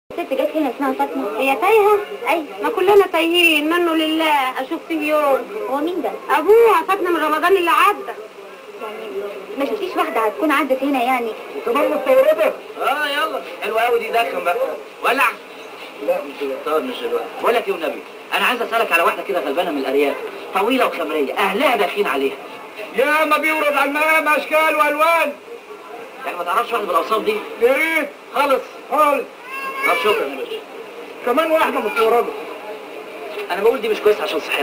ست جت هنا اسمها فاطمه هي تايهه ايوه ما كلنا تايهين منه لله اشوف فيه يوم هو مين ده ابوها فاتنا من رمضان اللي عدى يعني ما شفتيش واحده هتكون عدت هنا يعني كمان مستوردة اه يلا حلوه قوي دي دخن بقى ولع لا مش كده طب مش دلوقتي بقول لك ايه والنبي انا عايز اسالك على واحده كده غلبانه من الارياف طويله وخمريه اهلها داخلين عليها يا ما بيورد على المقام اشكال والوان يعني ما تعرفش واحده بالاوصاف دي يا ريت خالص خالص طب شكرا يا باشا كمان واحدة مستوردة انا بقول دي مش كويسه عشان صحتها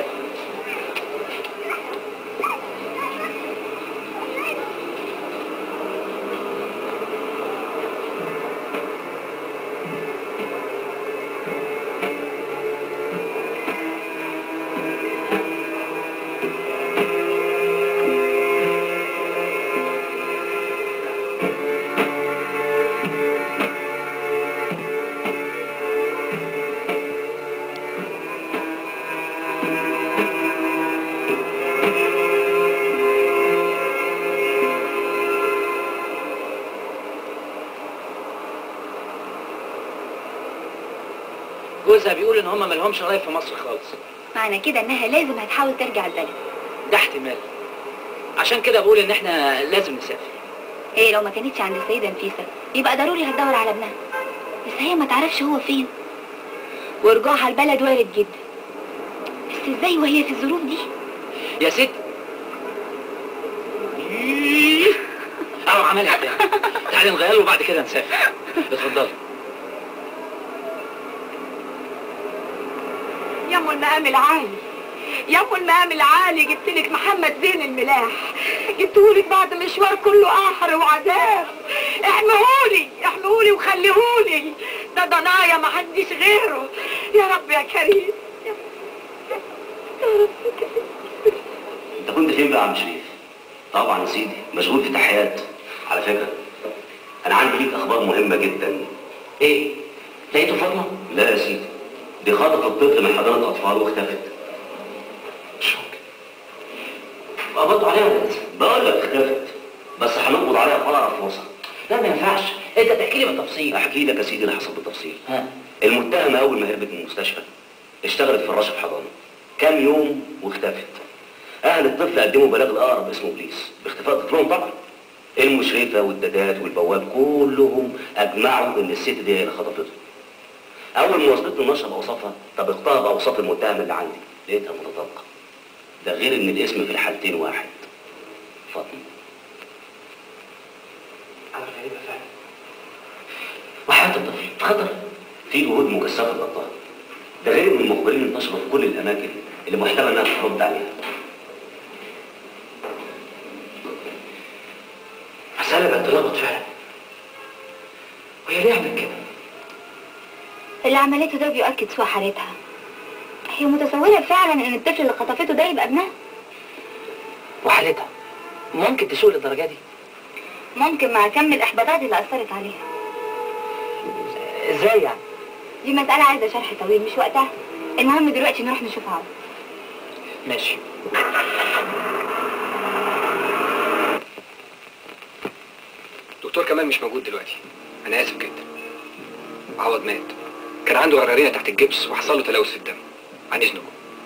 جوزها بيقول ان هم مالهمش قرايب في مصر خالص معنى كده انها لازم هتحاول ترجع البلد ده احتمال عشان كده بقول ان احنا لازم نسافر هي لو ما كانتش عند السيده نفيسه يبقى ضروري هتدور على ابنها بس هي ما تعرفش هو فين ورجوعها البلد وارد جدا بس ازاي وهي في الظروف دي يا ست اهو عملها تاني تعالي نغيره وبعد كده نسافر اتفضلي يا ام المقام العالي يا ام المقام العالي جبت لك محمد زين الملاح جبتهولك بعد مشوار كله قهر وعذاب احمهولي احمهولي وخليهولي ده ضنايا ما حدش غيره يا رب يا كريم يا رب يا كريم انت كنت فين بقى يا عم شريف؟ طبعا يا سيدي مشغول في تحيات على فكره انا عندي ليك اخبار مهمه جدا ايه لقيته فاطمه لا يا سيدي دي خطفت طفل من حضانه اطفال واختفت مش ممكن قبضوا عليها ولا لسه؟ بقول لك اختفت بس هنقبض عليها في اقرب فرصه لا ما ينفعش انت تحكي لي بالتفصيل احكي لك يا سيدي اللي حصل بالتفصيل ها المتهمه اول ما هربت من المستشفى اشتغلت في الراشد حضانه كام يوم واختفت اهل الطفل قدموا بلاغ الاقرب اسمه بوليس باختفاء طفلهم طبعا المشرفه والدادات والبواب كلهم اجمعوا ان الست دي هي اللي خطفته اول ما وصلت له نشر باوصافها طبقتها باوصاف المتهم اللي عندي لقيتها متطابقه ده غير ان الاسم في الحالتين واحد فاطمه حاجه غريبه فعلا وحياه الطفل في خطر في جهود مكثفه للابطال ده غير ان المخبرين انتشروا في كل الاماكن اللي محتمل انها ترد عليها مسألة بقت تلخبط فعلا وهي ليه عملت كده؟ اللي عملته ده بيؤكد سوء حالتها هي متصورة فعلا ان الطفل اللي خطفته ده يبقى ابنها وحالتها ممكن تسوق للدرجة دي؟ ممكن مع كم الاحباطات اللي اثرت عليها ازاي يعني؟ دي مسألة عايزة شرح طويل مش وقتها المهم دلوقتي نروح نشوفها ماشي دكتور كمال مش موجود دلوقتي انا اسف جدا عوض مات كان عنده قرارية تحت الجبس وحصل له تلوث في الدم عن اذنكم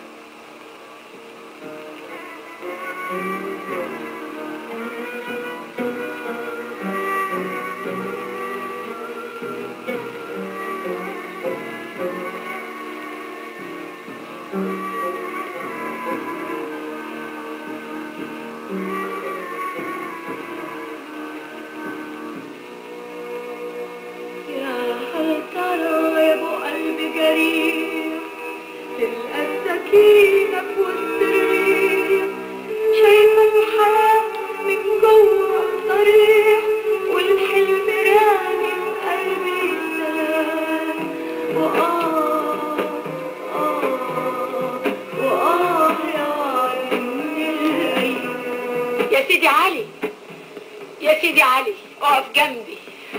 يا هل ترى يا ابو قلب جريح تلقى السكينة في وسط الريح شايفة الحياة من جوه صريح والحلم راني قلبي سلام وآه آه وآه يا علي من الأيام يا سيدي علي يا سيدي علي اقف جنبي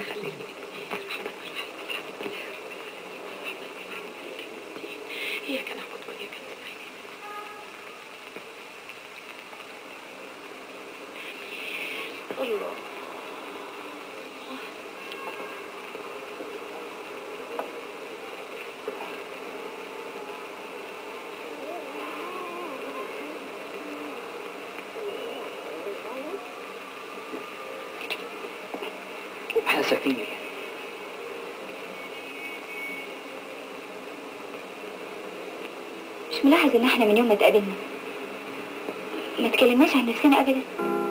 إياك نعبد وإياك نستعين الله ساكتين ليه؟ مش ملاحظ ان احنا من يوم ما اتقابلنا ما تكلمناش عن نفسنا ابدا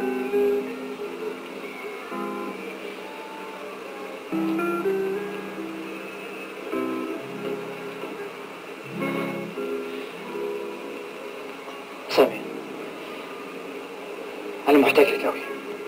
سامي أنا محتاج لك أوي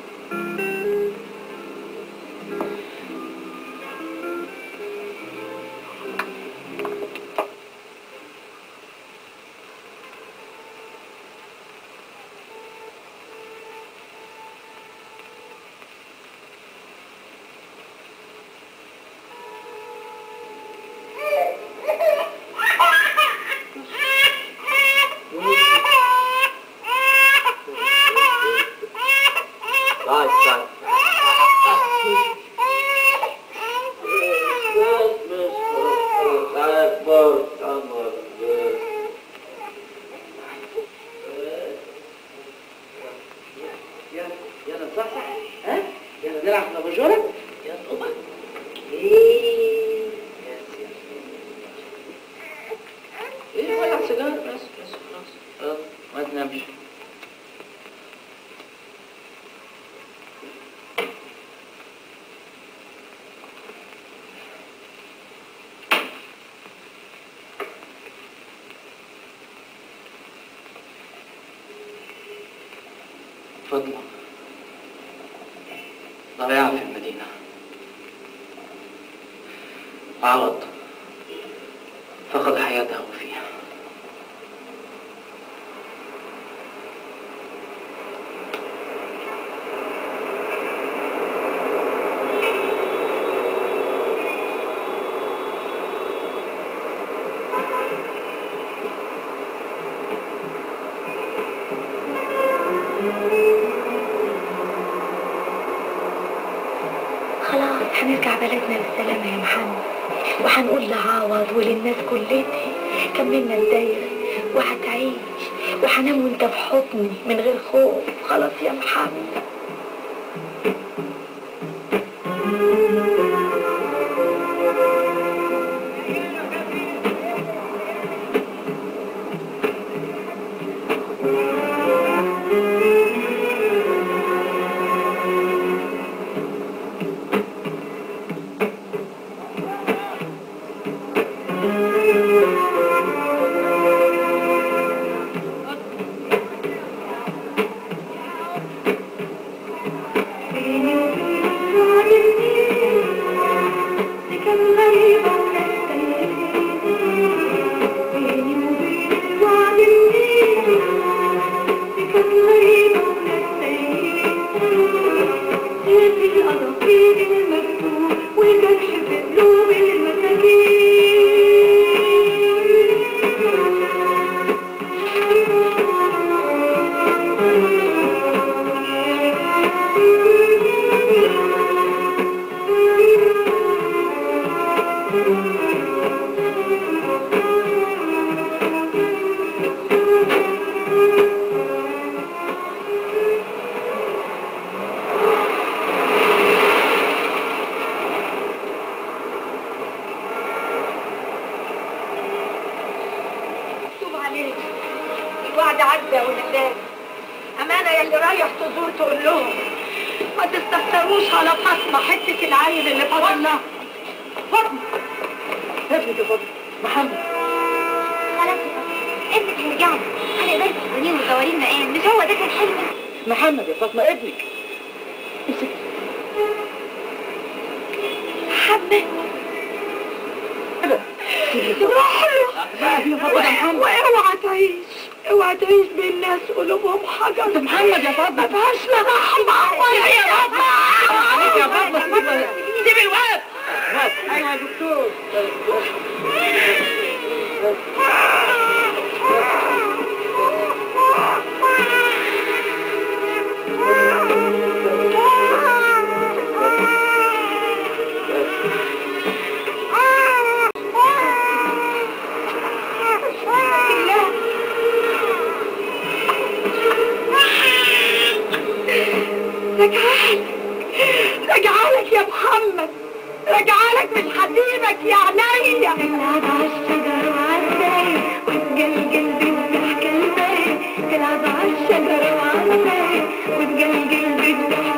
طيب طيب يلا نصحصح ها يلا نلعب في الاباجوره يلا اوبا ايه يس يس ايه ولع سيجاره بس بس خلاص خلاص ما تنامش فاطمة ضياع في المدينة عوض فقد حياته فيها خلاص هنرجع بلدنا بالسلامة يا محمد وهنقول لعوض وللناس كلتي كملنا الدايرة وهتعيش وهنام وانت في حضني من غير خوف خلاص يا محمد مكتوب عليك الوعد عدى ونساك أمانة يلي رايح تزور تقول لهم ما تستكتروش على فاطمة حتة العيل اللي فاضل لها فاطمة ابنك يا فاطمة محمد خلاص يا ابنك هيرجعوا هنقدر تسكنين وتدورين مقام مش هو ده كان حلمك محمد يا فاطمة ابنك محمد روح له واوعى تعيش اوعى تعيش بين ناس قلوبهم حجر محمد يا فاطمة ما فيهاش لا رحمة ولا يا عليك يا فاطمة سيب الواد ايوه يا دكتور رجعت رجعلك يا محمد رجعلك مش هسيبك يا عينيا تلعب عالشجر وعالزاي وتجلجل بالضحكة الباي تلعب عالشجر وعالزاي وتجلجل بالضحكة